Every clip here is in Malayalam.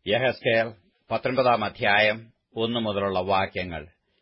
യഹസ്കേൽ പത്തൊൻപതാം അധ്യായം ഒന്നു മുതലുള്ള വാക്യങ്ങൾ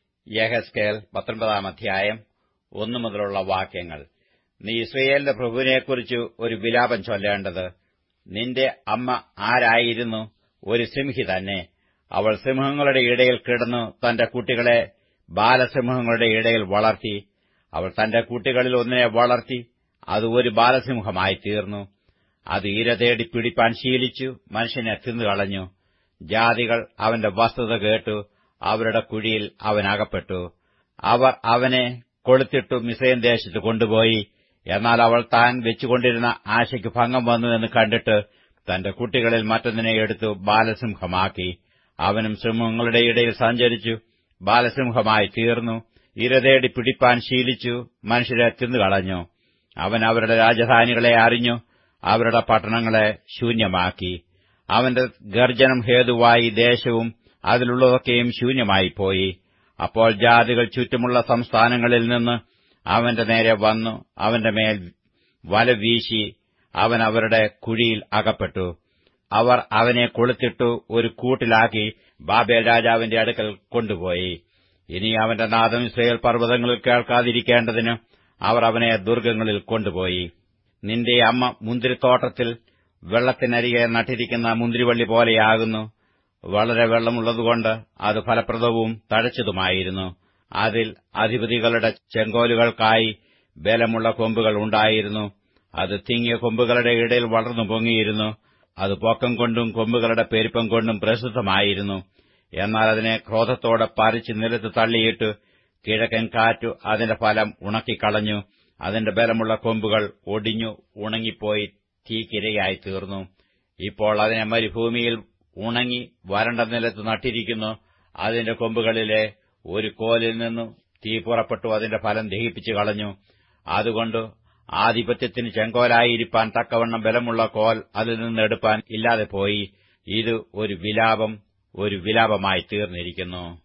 യഹസ്കേൽ പത്തൊൻപതാം അധ്യായം ഒന്നു മുതലുള്ള വാക്യങ്ങൾ നീ ഇസ്രയേലിന്റെ പ്രഭുവിനെക്കുറിച്ച് ഒരു വിലാപം ചൊല്ലേണ്ടത് നിന്റെ അമ്മ ആരായിരുന്നു ഒരു സിംഹി തന്നെ അവൾ സിംഹങ്ങളുടെ ഇടയിൽ കിടന്നു തന്റെ കുട്ടികളെ ബാലസിംഹങ്ങളുടെ ഇടയിൽ വളർത്തി അവൾ തന്റെ കുട്ടികളിൽ ഒന്നിനെ വളർത്തി അത് ഒരു ബാലസിംഹമായി തീർന്നു അത് ഇര തേടി പിടിപ്പാൻ ശീലിച്ചു മനുഷ്യനെ തിന്നുകളഞ്ഞു ജാതികൾ അവന്റെ വസ്തുത കേട്ടു അവരുടെ കുഴിയിൽ അവൻ അകപ്പെട്ടു അവർ അവനെ കൊളുത്തിട്ടു മിസൈൻ ദേശത്ത് കൊണ്ടുപോയി എന്നാൽ അവൾ താൻ വെച്ചുകൊണ്ടിരുന്ന ആശയ്ക്ക് ഭംഗം വന്നു എന്ന് കണ്ടിട്ട് തന്റെ കുട്ടികളിൽ മറ്റൊന്നിനെ എടുത്തു ബാലസിംഹമാക്കി അവനും സിംഹങ്ങളുടെ ഇടയിൽ സഞ്ചരിച്ചു ബാലസിംഹമായി തീർന്നു ഇരതേടി പിടിപ്പാൻ ശീലിച്ചു മനുഷ്യരെ തിന്നുകളഞ്ഞു അവൻ അവരുടെ രാജധാനികളെ അറിഞ്ഞു അവരുടെ പട്ടണങ്ങളെ ശൂന്യമാക്കി അവന്റെ ഗർജനം ഹേതുവായി ദേശവും അതിലുള്ളതൊക്കെയും ശൂന്യമായിപ്പോയി അപ്പോൾ ജാതികൾ ചുറ്റുമുള്ള സംസ്ഥാനങ്ങളിൽ നിന്ന് അവന്റെ നേരെ വന്നു അവന്റെ മേൽ വല വീശി അവൻ അവരുടെ കുഴിയിൽ അകപ്പെട്ടു അവർ അവനെ കൊളുത്തിട്ടു ഒരു കൂട്ടിലാക്കി ബാബേൽ രാജാവിന്റെ അടുക്കൽ കൊണ്ടുപോയി ഇനി അവന്റെ നാദം ഇസ്രയേൽ പർവ്വതങ്ങളിൽ കേൾക്കാതിരിക്കേണ്ടതിന് അവർ അവനെ ദുർഗങ്ങളിൽ കൊണ്ടുപോയി നിന്റെ അമ്മ മുന്തിരിത്തോട്ടത്തിൽ വെള്ളത്തിനരികെ നട്ടിരിക്കുന്ന മുന്തിരിവള്ളി പോലെയാകുന്നു വളരെ വെള്ളമുള്ളതുകൊണ്ട് അത് ഫലപ്രദവും തഴച്ചതുമായിരുന്നു അതിൽ അധിപതികളുടെ ചെങ്കോലുകൾക്കായി ബലമുള്ള കൊമ്പുകൾ ഉണ്ടായിരുന്നു അത് തിങ്ങിയ കൊമ്പുകളുടെ ഇടയിൽ വളർന്നു പൊങ്ങിയിരുന്നു അത് പൊക്കം കൊണ്ടും കൊമ്പുകളുടെ പെരുപ്പം കൊണ്ടും പ്രസിദ്ധമായിരുന്നു എന്നാൽ അതിനെ ക്രോധത്തോടെ പറിച്ച് നിലത്ത് തള്ളിയിട്ട് കിഴക്കൻ കാറ്റു അതിന്റെ ഫലം ഉണക്കിക്കളഞ്ഞു അതിന്റെ ബലമുള്ള കൊമ്പുകൾ ഒടിഞ്ഞു ഉണങ്ങിപ്പോയി തീക്കിരയായി തീർന്നു ഇപ്പോൾ അതിനെ മരുഭൂമിയിൽ ഉണങ്ങി വരണ്ട നിലത്ത് നട്ടിരിക്കുന്നു അതിന്റെ കൊമ്പുകളിലെ ഒരു കോലിൽ നിന്നും തീ പുറപ്പെട്ടു അതിന്റെ ഫലം ദഹിപ്പിച്ചു കളഞ്ഞു അതുകൊണ്ട് ആധിപത്യത്തിന് ചെങ്കോലായിരിക്കാൻ തക്കവണ്ണം ബലമുള്ള കോൽ അതിൽ നിന്ന് എടുപ്പാൻ ഇല്ലാതെ പോയി ഇത് ഒരു വിലാപം ഒരു വിലാപമായി തീർന്നിരിക്കുന്നു